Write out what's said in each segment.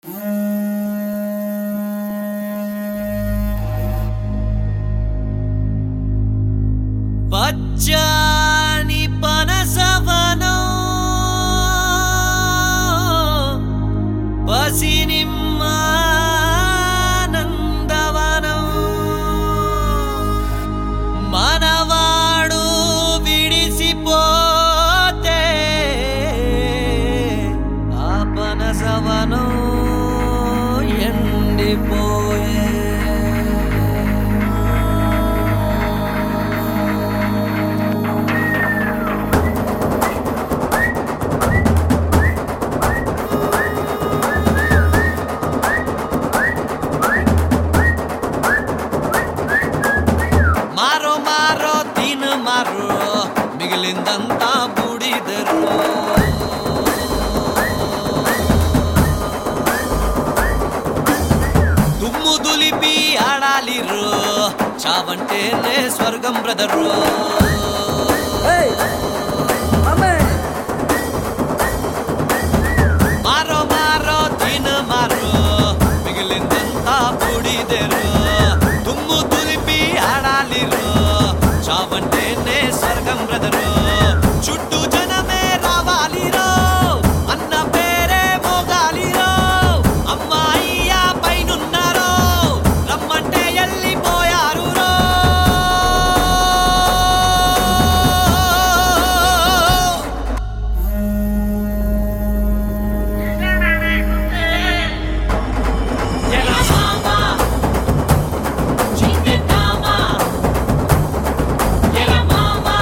పచ్చాని పనసవనం పసినిమ్మానందవనం మనవాడు విడిసిపోతే ఆ పనసవనం ఎండిపోయే మారో మారో తిన్ మారో మిగిలిందంతా బూడిదరు దుమ్ము దులిపి ఆడాలిరు చావంటేనే స్వర్గం బ్రదరు మారో మారో తిన్ మారో మిగిలిందంతా బూడిదరు దుమ్ము దులిపి ఆడాలిరు చావంటేనే స్వర్గం బ్రదరు చుట్టూ జనమే రావాలిరో అన్న పేరే మోగాలిరో అమ్మాయియా పైనున్నారో రమ్మంటే వెళ్ళిపోయారు రో Era mama, chiquitama. Era mama,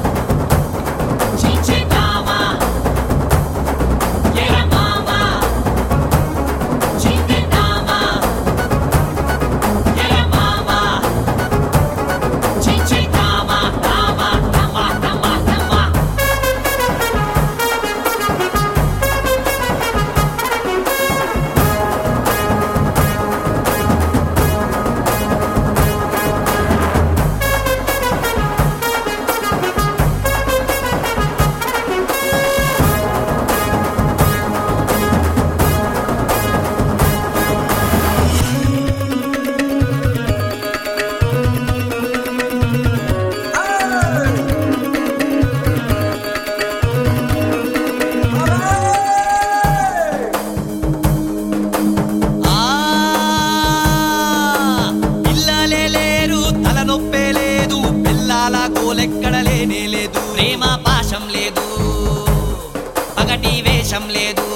chiquitama. Era mama, chiquitama. Era mama, chiquitama. Tama, tama, tama, tama. ఆ పిల్లలే లేరు తలనొప్పే లేదు పిల్లాల గోలెక్కడ లేనే లేదు ప్రేమ పాశం లేదు పగటి వేషం లేదు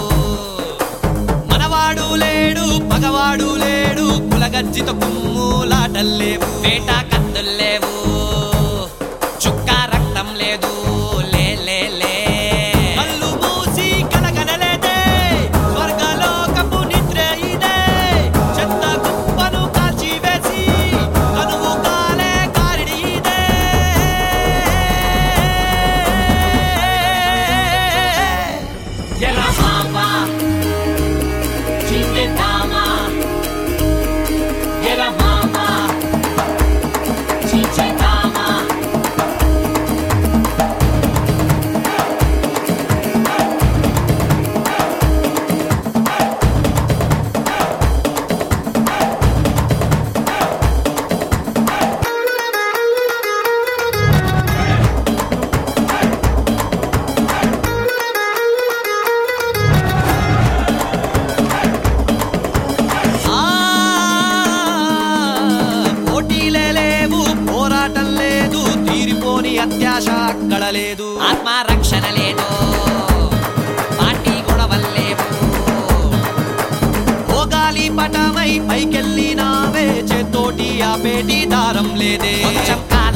మనవాడు లేడు పగవాడు లేడు కులగజ్జితో కుమ్ములాటల్లేవు వేట కత్తుల్లేవు చుక్క రక్తం లేదు లే లే లే కళ్ళు మూసి కలగనలేదే స్వర్గలోకపు నిద్ర ఇదే చెత్త కుప్పను కాల్చివేసి కనువు కాలే కారిడి ఇదే Era mama, chiquitama. Era mama, chiquitama. ఆ పోటీలే లేవు పోరాటం లేదు తీరిపోని అత్యాశ అక్కడ లేదు ఆత్మరక్షణ లేదు పార్టీ గొడవల్లేవు ఓ గాలి పటమై పైకెళ్ళినావే చేతోటి ఆ పేటీ దారం లేదే కొంచెం